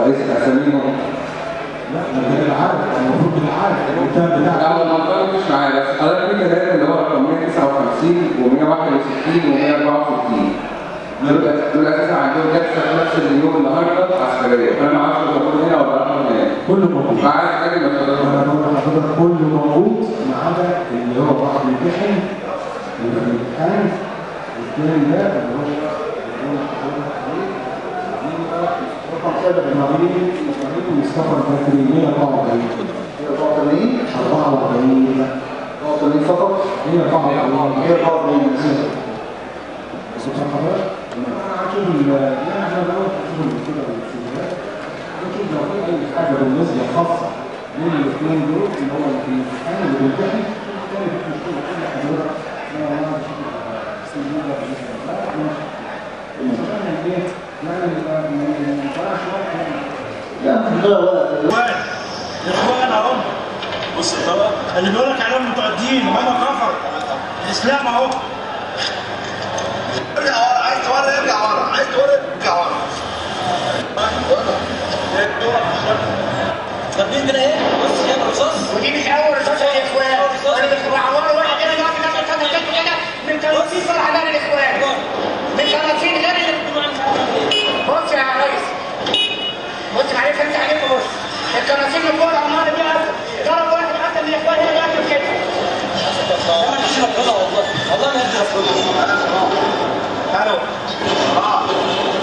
رئيس اساميهم لا ما كده عارف المفروض تبقى عارف الكتاب لا بتاعك هو المنطقه مش معايا بس حضرتك في ثلاثه اللي هو رقم 159 و161 و164 دول دول اساسا عندهم جلسه في نفس اليوم النهارده عسكريه فانا ما اعرفش هو موجود هنا ولا رقم هنا كله موجود فعايز اتاكد من انا حضرتك بقول لحضرتك كله موجود ما عدا اللي هو واحد بيمتحن اللي في الامتحان والثاني ده اللي هو اللي هو حضرتك عليه دي بقى رقم كده ابراهيم ابراهيم مصطفى البكري 144 184 44 لا 184 فقط 144 184 بس بصراحة حضرتك انا هشوف ال لا احنا الاول هنشوف المشكلة والسيدات هنشوف لو في اي حاجة بالنسبة خاصة للاثنين دول اللي هو اللي في الامتحان اللي بيمتحن كانت المشكلة كل حضرتك لا انا بشوف السيدات ده بالنسبة لده ماشي بس عشان ايه يعني ما ينفعش واحد لا مش ده ولا اخوان اخوان اهم بص طبعا اللي بيقول لك عليهم بتوع الدين هم كفر الاسلام اهو ارجع ورا عايز تورا ارجع ورا عايز تورا ارجع ورا طب مين كده ايه؟ بص يا رصاص ودي مش اول رصاصه يا اخوان انا بس بعور واحد كده يقعد يدخل كده كده كده من 30 سنه على الاخوان من 30 غير اللي بص يا ريس بص معلش انت عليك بص الكراسي اللي فوق العماره دي ضرب واحد حتى من الاخوان هنا بياكل كده ما تشيل ربنا والله والله ما يرضي ربنا الو اه